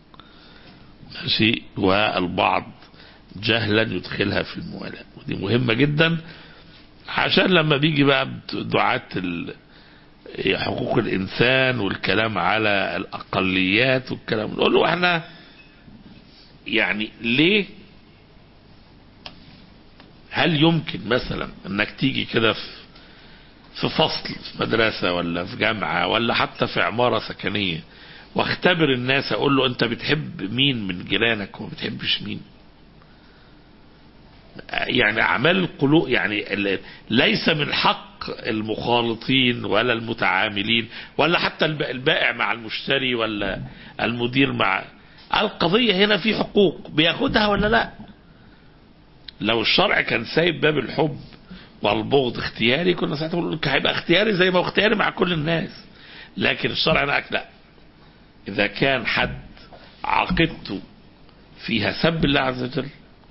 ماشي والبعض جهلا يدخلها في الموالاة ودي مهمة جدا عشان لما بيجي بقى دعاة حقوق الإنسان والكلام على الأقليات والكلام نقول له احنا يعني ليه هل يمكن مثلا انك تيجي كده في في فصل في مدرسة ولا في جامعة ولا حتى في عمارة سكنية واختبر الناس اقول له انت بتحب مين من جيرانك وما بتحبش مين يعني اعمال القلوب يعني ال- ليس من حق المخالطين ولا المتعاملين ولا حتى الب- البائع مع المشتري ولا المدير مع القضية هنا في حقوق بياخدها ولا لا لو الشرع كان سايب باب الحب والبغض اختياري كنا ساعتها بنقول لك هيبقى اختياري زي ما هو اختياري مع كل الناس لكن الشرع هناك لا إذا كان حد عقدته فيها سب الله عز وجل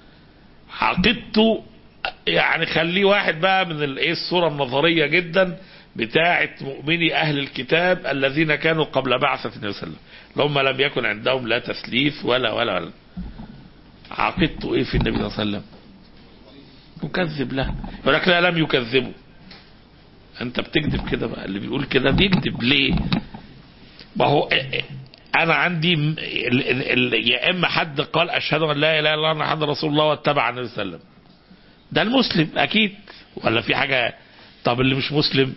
عقدته يعني خليه واحد بقى من الايه الصورة النظرية جدا بتاعة مؤمني أهل الكتاب الذين كانوا قبل بعثة النبي صلى الله عليه وسلم اللي هم لم يكن عندهم لا تسليف ولا ولا ولا عقدته ايه في النبي صلى الله عليه وسلم مكذب له يقول لك لا لم يكذبه انت بتكذب كده بقى اللي بيقول كده بيكذب ليه ما هو انا عندي م- ال- ال- يا اما حد قال اشهد ان لا اله الا الله محمد رسول الله واتبع النبي صلى الله عليه وسلم ده المسلم اكيد ولا في حاجه طب اللي مش مسلم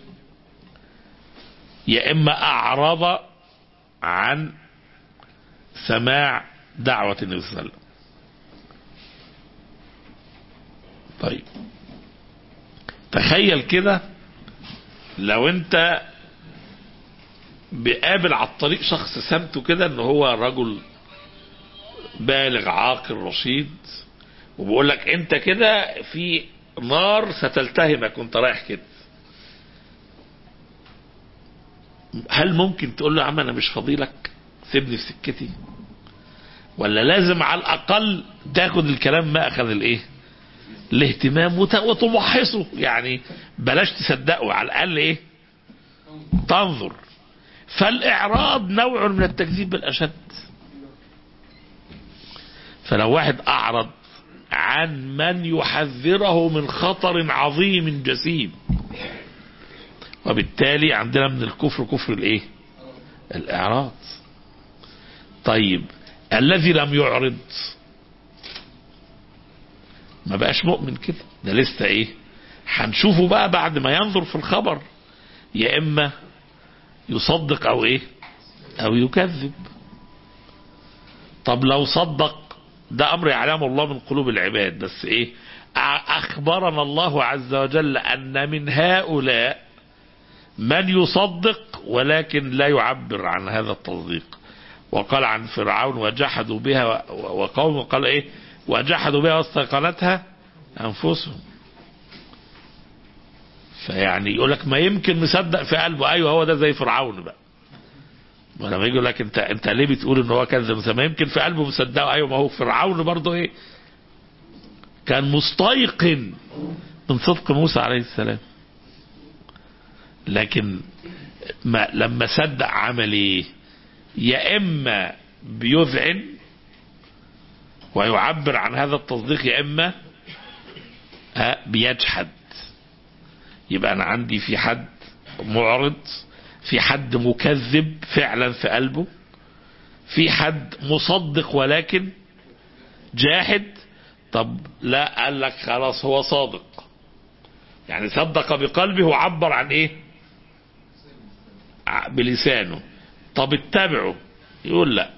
يا اما اعرض عن سماع دعوه النبي صلى الله عليه وسلم طيب تخيل كده لو انت بقابل على الطريق شخص سمته كده ان هو رجل بالغ عاقل رشيد وبقول لك انت كده في نار ستلتهمك وانت رايح كده هل ممكن تقول له يا عم انا مش فضيلك سيبني في سكتي ولا لازم على الاقل تاخد الكلام ما اخذ الايه الاهتمام وت- وتمحصه يعني بلاش تصدقه على الاقل ايه تنظر فالاعراض نوع من التكذيب بالاشد فلو واحد اعرض عن من يحذره من خطر عظيم جسيم وبالتالي عندنا من الكفر كفر الايه الاعراض طيب الذي لم يعرض ما بقاش مؤمن كده ده لسه ايه هنشوفه بقى بعد ما ينظر في الخبر يا اما يصدق او ايه او يكذب طب لو صدق ده امر يعلمه الله من قلوب العباد بس ايه أ- اخبرنا الله عز وجل ان من هؤلاء من يصدق ولكن لا يعبر عن هذا التصديق وقال عن فرعون وجحدوا بها و- وقوم قال ايه وجحدوا بها واستيقنتها انفسهم فيعني يقول لك ما يمكن مصدق في قلبه ايوه هو ده زي فرعون بقى ولما يجي يقول لك انت انت ليه بتقول ان هو كذب ما يمكن في قلبه مصدقه ايوه ما هو فرعون برضه ايه كان مستيقن من صدق موسى عليه السلام لكن ما لما صدق عمل ايه يا اما بيذعن ويعبر عن هذا التصديق يا اما ها، بيجحد يبقى انا عندي في حد معرض في حد مكذب فعلا في قلبه في حد مصدق ولكن جاحد طب لا قال لك خلاص هو صادق يعني صدق بقلبه وعبر عن ايه ع- بلسانه طب اتبعه يقول لا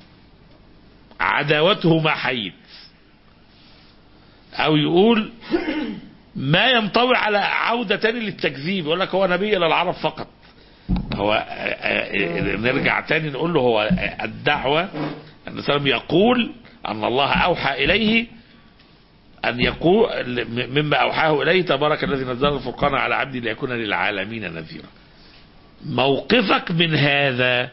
عداوته ما حيت او يقول ما ينطوي على عودة تاني للتكذيب يقول لك هو نبي إلى العرب فقط هو آه، آه، نرجع تاني نقول له هو الدعوة أن السلام يقول أن الله أوحى إليه أن يقول مما أوحاه إليه تبارك الذي نزل الفرقان على عبده ليكون للعالمين نذيرا موقفك من هذا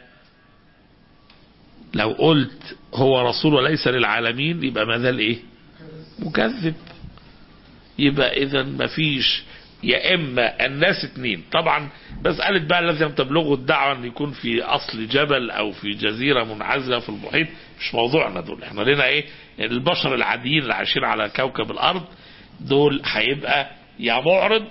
لو قلت هو رسول وليس للعالمين يبقى ما زال ايه مكذب يبقى اذا ما فيش يا اما الناس اتنين طبعا مسألة بقى لازم تبلغوا الدعوة ان يكون في اصل جبل او في جزيرة منعزلة في المحيط مش موضوعنا دول احنا لنا ايه البشر العاديين اللي عايشين على كوكب الارض دول هيبقى يا معرض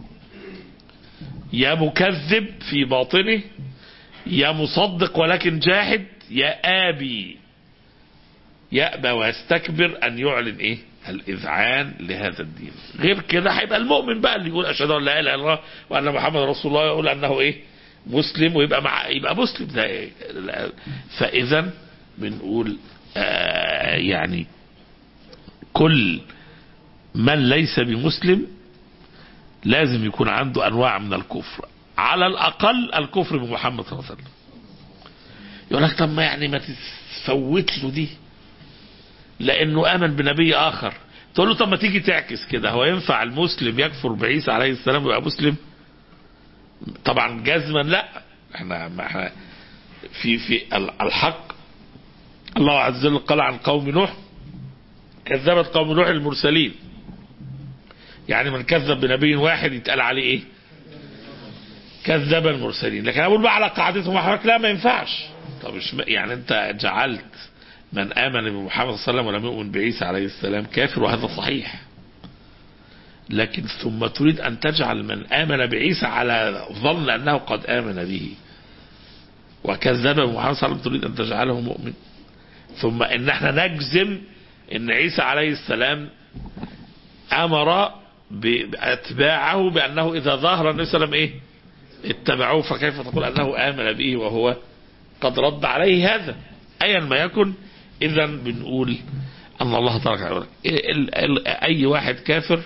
يا مكذب في باطنه يا مصدق ولكن جاحد يا آبي يأبى ويستكبر أن يعلن إيه الإذعان لهذا الدين غير كده هيبقى المؤمن بقى اللي يقول أشهد أن لا إله إلا الله وأن محمد رسول الله يقول أنه إيه مسلم ويبقى مع يبقى مسلم ده فاذا بنقول آه يعني كل من ليس بمسلم لازم يكون عنده انواع من الكفر على الاقل الكفر بمحمد صلى الله عليه وسلم يقول لك طب ما يعني ما تفوت له دي لانه امن بنبي اخر تقول له طب ما تيجي تعكس كده هو ينفع المسلم يكفر بعيسى عليه السلام ويبقى مسلم طبعا جزما لا احنا ما احنا في في الحق الله عز وجل قال عن قوم نوح كذبت قوم نوح المرسلين يعني من كذب بنبي واحد يتقال عليه ايه كذب المرسلين لكن اقول بقى على قاعدتهم وحرك لا ما ينفعش طب مش يعني انت جعلت من امن بمحمد صلى الله عليه وسلم ولم يؤمن بعيسى عليه السلام كافر وهذا صحيح لكن ثم تريد ان تجعل من امن بعيسى على ظن انه قد امن به وكذب محمد صلى الله عليه وسلم تريد ان تجعله مؤمن ثم ان احنا نجزم ان عيسى عليه السلام امر باتباعه بانه اذا ظهر النبي صلى الله عليه وسلم ايه اتبعوه فكيف تقول انه امن به وهو قد رد عليه هذا ايا ما يكن اذا بنقول ان الله تبارك اي واحد كافر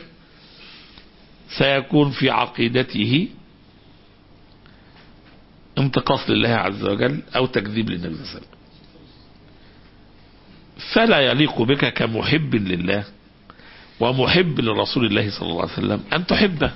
سيكون في عقيدته انتقاص لله عز وجل او تكذيب للنبي صلى الله عليه وسلم فلا يليق بك كمحب لله ومحب لرسول الله صلى الله عليه وسلم ان تحبه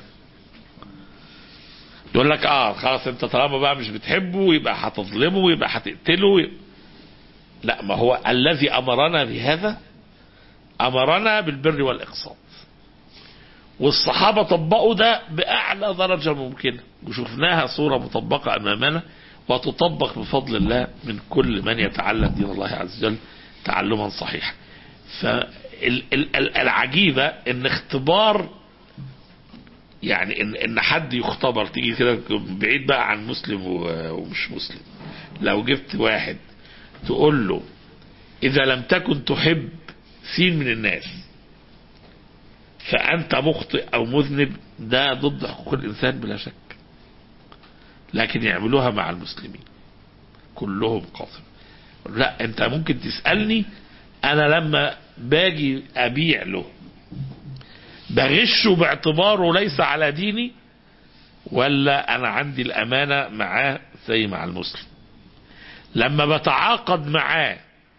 يقول لك اه خلاص انت طالما بقى مش بتحبه يبقى هتظلمه يبقى هتقتله يبقى لا ما هو الذي امرنا بهذا امرنا بالبر والاقساط والصحابة طبقوا ده بأعلى درجة ممكنة وشفناها صورة مطبقة أمامنا وتطبق بفضل الله من كل من يتعلم دين الله عز وجل تعلما صحيحا فالعجيبة ان اختبار يعني ان ان حد يختبر تيجي كده بعيد بقى عن مسلم ومش مسلم لو جبت واحد تقول له اذا لم تكن تحب سين من الناس فانت مخطئ او مذنب ده ضد حقوق الانسان بلا شك لكن يعملوها مع المسلمين كلهم قاصر لا انت ممكن تسألني انا لما باجي ابيع له بغشه باعتباره ليس على ديني ولا انا عندي الامانة معاه زي مع المسلم لما بتعاقد معاه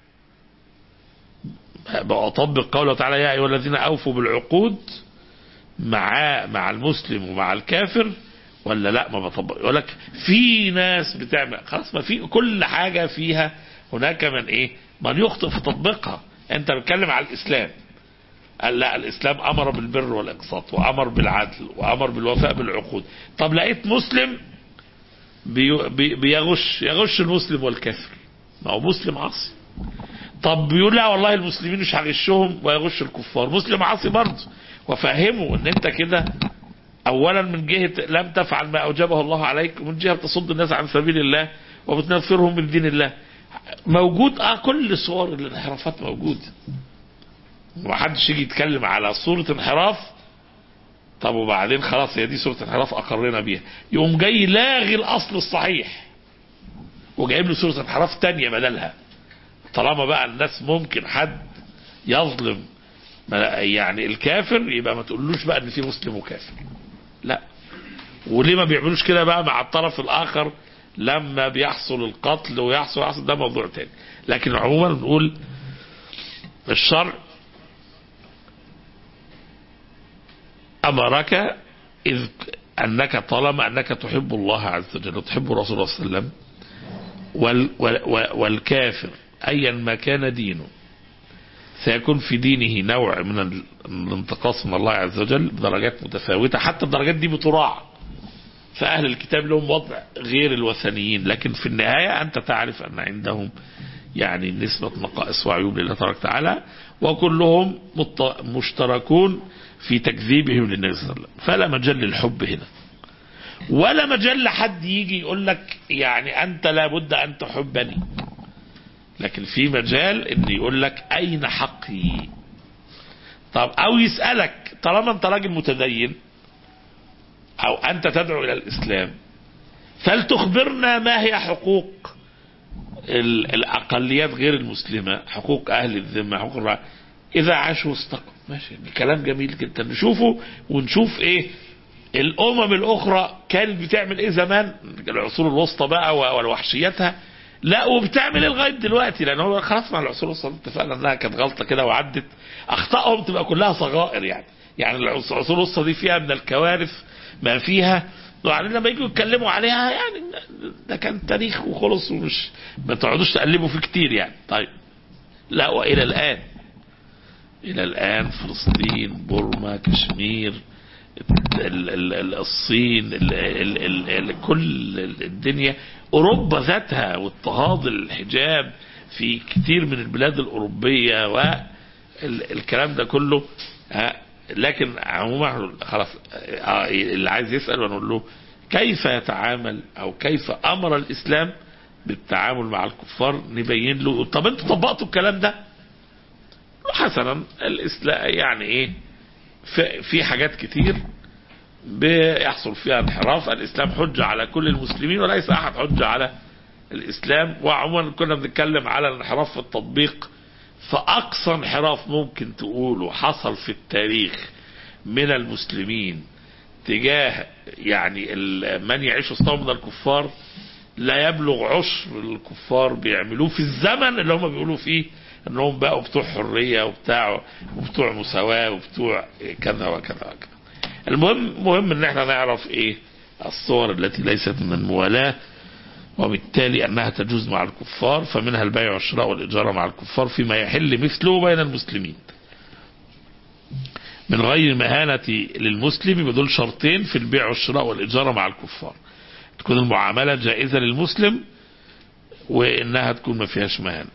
بأطبق قوله تعالى يا أيها الذين أوفوا بالعقود مع مع المسلم ومع الكافر ولا لا ما بطبق يقول لك في ناس بتعمل خلاص ما في كل حاجة فيها هناك من ايه من يخطئ في تطبيقها انت بتتكلم على الاسلام قال لا الاسلام امر بالبر والاقساط وامر بالعدل وامر بالوفاء بالعقود طب لقيت مسلم بي بي بيغش يغش المسلم والكافر ما هو مسلم عاصي طب بيقول لا والله المسلمين مش هغشهم ويغش الكفار مسلم عاصي برضه وفهمه ان انت كده اولا من جهة لم تفعل ما اوجبه الله عليك ومن جهة تصد الناس عن سبيل الله وبتنفرهم من دين الله موجود اه كل صور الانحرافات موجود ما حدش يجي يتكلم على صورة انحراف طب وبعدين خلاص هي دي صورة انحراف اقرنا بيها يقوم جاي لاغي الاصل الصحيح وجايب له صورة انحراف تانية بدلها طالما بقى الناس ممكن حد يظلم يعني الكافر يبقى ما تقولوش بقى ان في مسلم وكافر لا وليه ما بيعملوش كده بقى مع الطرف الاخر لما بيحصل القتل ويحصل يحصل ده موضوع تاني لكن عموما بنقول الشرع امرك اذ انك طالما انك تحب الله عز وجل وتحب رسول الله صلى الله عليه وسلم وال وال والكافر ايا ما كان دينه سيكون في دينه نوع من الانتقاص من الله عز وجل بدرجات متفاوتة حتى الدرجات دي بتراعى فأهل الكتاب لهم وضع غير الوثنيين لكن في النهاية أنت تعرف أن عندهم يعني نسبة نقائص وعيوب لله تبارك وتعالى وكلهم مشتركون في تكذيبهم للنبي صلى الله عليه وسلم فلا مجال للحب هنا ولا مجال لحد يجي يقول لك يعني أنت لابد أن تحبني لكن في مجال ان يقول لك اين حقي طب او يسألك طالما انت راجل متدين او انت تدعو الى الاسلام فلتخبرنا ما هي حقوق ال- الأقليات غير المسلمة حقوق أهل الذمة حقوق الرعاية إذا عاشوا واستقوا ماشي كلام جميل جدا نشوفه ونشوف إيه الأمم الأخرى كانت بتعمل إيه زمان العصور الوسطى بقى و- والوحشيتها لا وبتعمل إيه لغاية دلوقتي لأن هو خلاص مع العصور الوسطى اتفقنا إنها كانت غلطة كده وعدت أخطائهم تبقى كلها صغائر يعني يعني العصور الوسطى دي فيها من الكوارث ما فيها وبعدين لما يجوا يتكلموا عليها يعني ده كان تاريخ وخلص ومش ما تقعدوش تقلبوا فيه كتير يعني طيب لا والى الان الى الان فلسطين بورما كشمير ال- ال- ال- الصين ال ال ال ال كل الدنيا اوروبا ذاتها واضطهاد الحجاب في كتير من البلاد الاوروبيه والكلام ده كله ها، لكن عموما خلاص آه، اللي عايز يسال ونقول له كيف يتعامل او كيف امر الاسلام بالتعامل مع الكفار نبين له طب انتوا طبقتوا الكلام ده حسنا الاسلام يعني ايه في, في حاجات كتير بيحصل فيها انحراف الاسلام حجه على كل المسلمين وليس احد حجه على الاسلام وعموما كنا بنتكلم على الانحراف في التطبيق فاقصى انحراف ممكن تقوله حصل في التاريخ من المسلمين تجاه يعني ال- من يعيش وسطهم من الكفار لا يبلغ عشر الكفار بيعملوه في الزمن اللي هم بيقولوا فيه انهم بقوا بتوع حريه وبتاع وبتوع مساواه وبتوع كذا وكذا وكذا. المهم مهم ان احنا نعرف ايه الصور التي ليست من الموالاه وبالتالي انها تجوز مع الكفار فمنها البيع والشراء والاجاره مع الكفار فيما يحل مثله بين المسلمين. من غير مهانة للمسلم يبقى دول شرطين في البيع والشراء والإجارة مع الكفار تكون المعاملة جائزة للمسلم وإنها تكون ما فيهاش مهانة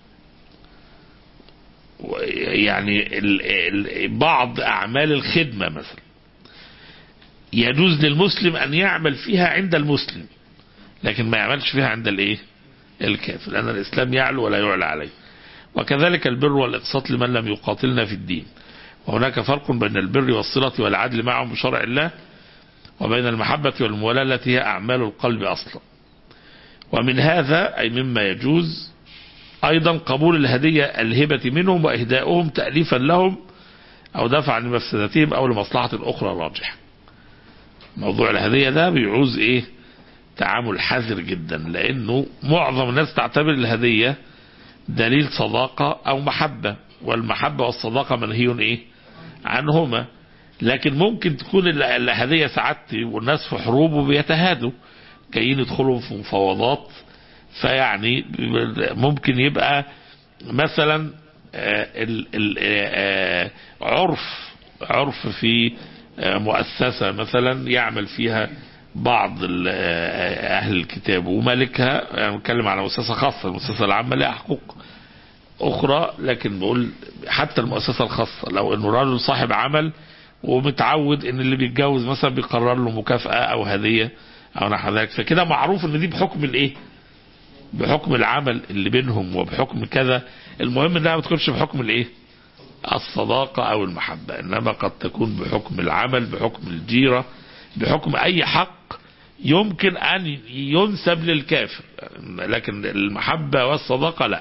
و- يعني ال- ال- بعض أعمال الخدمة مثلا يجوز للمسلم أن يعمل فيها عند المسلم لكن ما يعملش فيها عند الإيه الكافر لأن الإسلام يعلو ولا يعلى عليه وكذلك البر والإقساط لمن لم يقاتلنا في الدين وهناك فرق بين البر والصلة والعدل معهم بشرع الله وبين المحبة والموالاة التي هي أعمال القلب أصلا ومن هذا أي مما يجوز أيضا قبول الهدية الهبة منهم وإهداؤهم تأليفا لهم أو دفعا لمفسدتهم أو لمصلحة أخرى راجحة موضوع الهدية ده بيعوز إيه تعامل حذر جدا لأنه معظم الناس تعتبر الهدية دليل صداقة أو محبة والمحبة والصداقة منهي إيه عنهما لكن ممكن تكون ال- الهدية ساعات والناس في حروب وبيتهادوا جايين يدخلوا في مفاوضات فيعني ممكن يبقى مثلا آه، ال- ال- آه، عرف عرف في آه، مؤسسة مثلا يعمل فيها بعض ال- آه، أهل الكتاب ومالكها يعني بتكلم على مؤسسة خاصة المؤسسة العامة لها حقوق أخرى لكن بقول حتى المؤسسة الخاصة لو إنه راجل صاحب عمل ومتعود إن اللي بيتجوز مثلا بيقرر له مكافأة أو هدية أو نحو ذلك فكده معروف إن دي بحكم الإيه؟ بحكم العمل اللي بينهم وبحكم كذا المهم انها ما تكونش بحكم الايه الصداقة او المحبة انما قد تكون بحكم العمل بحكم الجيرة بحكم اي حق يمكن ان ينسب للكافر لكن المحبة والصداقة لا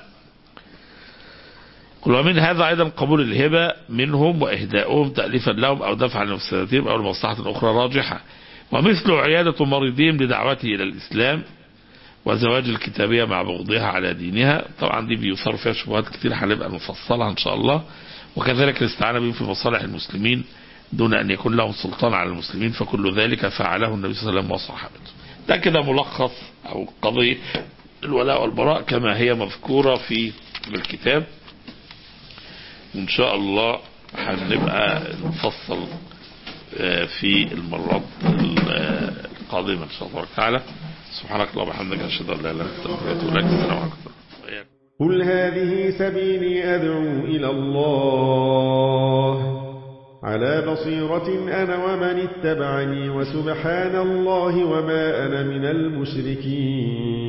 قل ومن هذا ايضا قبول الهبة منهم واهداؤهم تأليفا لهم او دفعا لمفسدتهم او لمصلحة اخرى راجحة ومثل عيادة مريضهم لدعوته الى الاسلام وزواج الكتابية مع بغضها على دينها طبعا دي بيثار فيها شبهات كتير هنبقى نفصلها ان شاء الله وكذلك الاستعانة بهم في مصالح المسلمين دون ان يكون لهم سلطان على المسلمين فكل ذلك فعله النبي صلى الله عليه وسلم وصحابته ده كده ملخص او قضية الولاء والبراء كما هي مذكورة في الكتاب وان شاء الله هنبقى نفصل آه، في المرات ال- القادمة ان شاء الله تعالى سبحانك اللهم وبحمدك اشهد ان لا اله الا انت استغفرك واتوب اليك السلام عليكم وإياكم. قل هذه سبيلي أدعو إلى الله على بصيرة أنا ومن اتبعني وسبحان الله وما أنا من المشركين